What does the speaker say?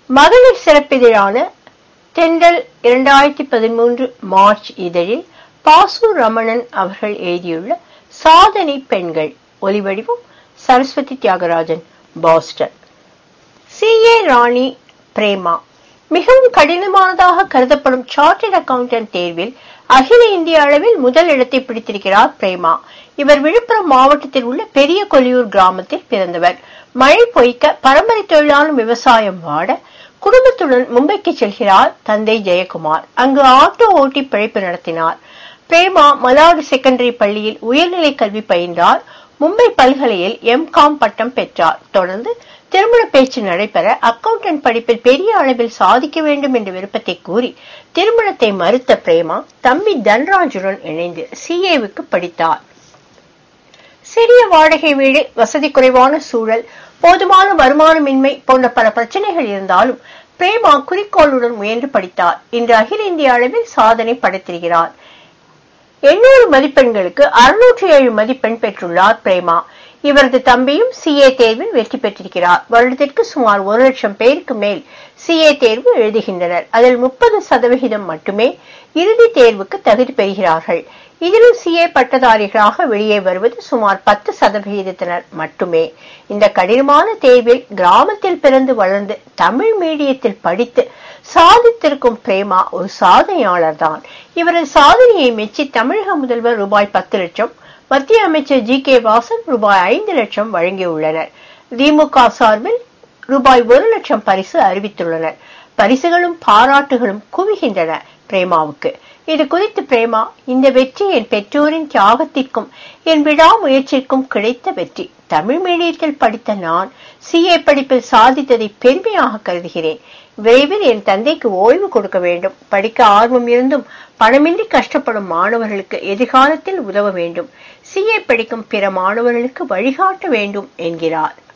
மகளிர் சிறப்பிதழான தென்றல் இரண்டாயிரத்தி பதிமூன்று மார்ச் இதழில் பாசு ரமணன் அவர்கள் எழுதியுள்ள சாதனை பெண்கள் ஒலிவடிவம் Saraswati Thiagarajan Boston C A Rani Prema மிகவும் கடினமானதாக கருதப்படும் சார்ட்டர்ட் அக்கவுண்டன்ட் தேர்வில் அகில இந்திய அளவில் முதல் இடத்தை பிடித்திருக்கிறார் பிரேமா இவர் விழுப்புரம் மாவட்டத்தில் உள்ள பெரிய கொல்லியூர் கிராமத்தில் பிறந்தவர் மழை பொய்க்க பரம்பரை தொழிலான விவசாயம் வாட குடும்பத்துடன் மும்பைக்கு செல்கிறார் தந்தை ஜெயக்குமார் அங்கு ஆட்டோ ஓட்டி பிழைப்பு நடத்தினார் பிரேமா மலாடு செகண்டரி பள்ளியில் உயர்நிலை கல்வி பயின்றார் மும்பை பல்கலையில் எம்காம் பட்டம் பெற்றார் தொடர்ந்து திருமண பேச்சு நடைபெற அக்கவுண்டன்ட் படிப்பில் பெரிய அளவில் சாதிக்க வேண்டும் என்ற விருப்பத்தை கூறி திருமணத்தை மறுத்த பிரேமா தம்பி தன்ராஜுடன் இணைந்து சிஏவுக்கு படித்தார் சிறிய வாடகை வீடு வசதி குறைவான சூழல் போதுமான வருமானமின்மை போன்ற பல பிரச்சனைகள் இருந்தாலும் பிரேமா குறிக்கோளுடன் முயன்று படித்தார் இன்று அகில இந்திய அளவில் சாதனை படைத்திருக்கிறார் எண்ணூறு மதிப்பெண்களுக்கு அறுநூற்றி ஏழு மதிப்பெண் பெற்றுள்ளார் பிரேமா இவரது தம்பியும் சிஏ தேர்வில் வெற்றி பெற்றிருக்கிறார் வருடத்திற்கு சுமார் ஒரு லட்சம் பேருக்கு மேல் சிஏ தேர்வு எழுதுகின்றனர் அதில் முப்பது சதவிகிதம் மட்டுமே இறுதி தேர்வுக்கு தகுதி பெறுகிறார்கள் இதிலும் சிஏ பட்டதாரிகளாக வெளியே வருவது சுமார் பத்து சதவிகிதத்தினர் மட்டுமே இந்த கடினமான தேர்வில் கிராமத்தில் பிறந்து வளர்ந்து தமிழ் மீடியத்தில் படித்து சாதித்திருக்கும் பிரேமா ஒரு சாதனையாளர் தான் இவரது சாதனையை மெச்சி தமிழக முதல்வர் ரூபாய் பத்து லட்சம் மத்திய அமைச்சர் ஜி கே வாசன் ரூபாய் ஐந்து லட்சம் வழங்கியுள்ளனர் திமுக சார்பில் ரூபாய் ஒரு லட்சம் பரிசு அறிவித்துள்ளனர் பரிசுகளும் பாராட்டுகளும் குவிகின்றன பிரேமாவுக்கு இது குறித்து பிரேமா இந்த வெற்றி என் பெற்றோரின் தியாகத்திற்கும் என் விடாமுயற்சிக்கும் கிடைத்த வெற்றி தமிழ் மீடியத்தில் படித்த நான் சிஏ படிப்பில் சாதித்ததை பெருமையாக கருதுகிறேன் விரைவில் என் தந்தைக்கு ஓய்வு கொடுக்க வேண்டும் படிக்க ஆர்வம் இருந்தும் பணமின்றி கஷ்டப்படும் மாணவர்களுக்கு எதிர்காலத்தில் உதவ வேண்டும் சிஏ படிக்கும் பிற மாணவர்களுக்கு வழிகாட்ட வேண்டும் என்கிறார்